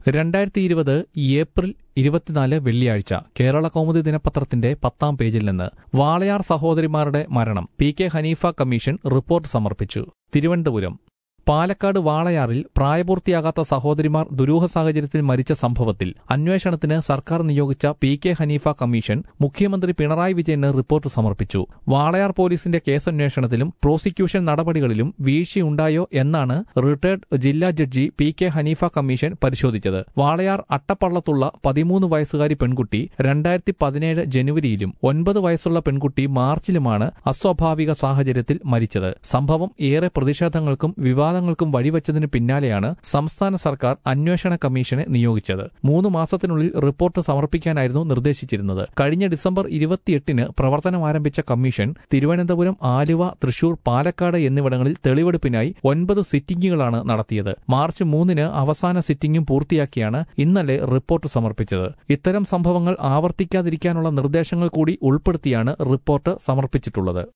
രണ്ടായിരത്തി ഇരുപത് ഏപ്രിൽ ഇരുപത്തിനാല് വെള്ളിയാഴ്ച കേരള കൗമുദി ദിനപത്രത്തിന്റെ പത്താം പേജിൽ നിന്ന് വാളയാർ സഹോദരിമാരുടെ മരണം P K Haneefa commission report സമർപ്പിച്ചു തിരുവനന്തപുരം പാലക്കാട് വാളയാറിൽ പ്രായപൂർത്തിയാകാത്ത സഹോദരിമാർ ദുരൂഹ സാഹചര്യത്തിൽ മരിച്ച സംഭവത്തിൽ അന്വേഷണത്തിന് സർക്കാർ നിയോഗിച്ച പി കെ ഹനീഫ കമ്മീഷൻ മുഖ്യമന്ത്രി പിണറായി വിജയന് റിപ്പോർട്ട് സമർപ്പിച്ചു വാളയാർ പോലീസിന്റെ കേസന്വേഷണത്തിലും പ്രോസിക്യൂഷൻ നടപടികളിലും വീഴ്ചയുണ്ടായോ എന്നാണ് റിട്ടയർഡ് ജില്ലാ judge P K Haneefa commission പരിശോധിച്ചത് വാളയാർ അട്ടപ്പള്ളത്തുള്ള പതിമൂന്ന് വയസ്സുകാരി പെൺകുട്ടി രണ്ടായിരത്തി പതിനേഴ് ജനുവരിയിലും ഒൻപത് വയസ്സുള്ള പെൺകുട്ടി മാർച്ചിലുമാണ് അസ്വാഭാവിക സാഹചര്യത്തിൽ മരിച്ചത് സംഭവം ഏറെ പ്രതിഷേധങ്ങൾക്കും വിവാദങ്ങൾക്കും വഴിവെച്ചതിന് പിന്നാലെയാണ് സംസ്ഥാന സർക്കാർ അന്വേഷണ കമ്മീഷനെ നിയോഗിച്ചത് മൂന്ന് മാസത്തിനുള്ളിൽ റിപ്പോർട്ട് സമർപ്പിക്കാനായിരുന്നു നിർദ്ദേശിച്ചിരുന്നത് കഴിഞ്ഞ ഡിസംബർ ഇരുപത്തിയെട്ടിന് പ്രവർത്തനം ആരംഭിച്ച കമ്മീഷൻ തിരുവനന്തപുരം ആലുവ തൃശൂർ പാലക്കാട് എന്നിവിടങ്ങളിൽ തെളിവെടുപ്പിനായി ഒൻപത് സിറ്റിംഗുകളാണ് നടത്തിയത് മാർച്ച് മൂന്നിന് അവസാന സിറ്റിംഗും പൂർത്തിയാക്കിയാണ് ഇന്നലെ റിപ്പോർട്ട് സമർപ്പിച്ചത് ഇത്തരം സംഭവങ്ങൾ ആവർത്തിക്കാതിരിക്കാനുള്ള നിർദ്ദേശങ്ങൾ കൂടി ഉൾപ്പെടുത്തിയാണ് റിപ്പോർട്ട് സമർപ്പിച്ചിട്ടുള്ളത്